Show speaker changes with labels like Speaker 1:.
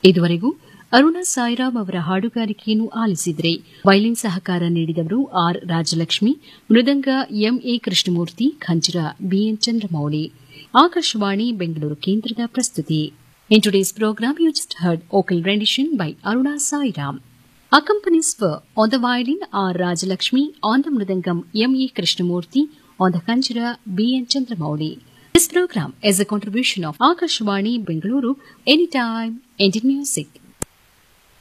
Speaker 1: ಇದುವರೆಗೂ ಅರುಣಾ ಸಾಯಿರಾಮ್ ಅವರ ಹಾಡುಗಾರಿಕೆಯನ್ನು ಆಲಿಸಿದ್ರೆ ವೈಲಿನ್ ಸಹಕಾರ ನೀಡಿದವರು ಆರ್ ರಾಜಲಕ್ಷ್ಮಿ ಮೃದಂಗ ಎಂಎ ಕೃಷ್ಣಮೂರ್ತಿ ಖಂಜರ ಬಿಎನ್ ಚಂದ್ರಮೌಳಿ ಆಕಾಶವಾಣಿ ಬೆಂಗಳೂರು ಕೇಂದ್ರದ ಪ್ರಸ್ತುತಿ In today's program, you just heard vocal rendition by Aruna Sairam. Accompanies were on the violin R. Rajalakshmi, on the mridangam M. E. Krishnamurti, on the kanjira B. N. Chandramouli. This program is a contribution of Akashvani Bengaluru, Anytime, Indian Music.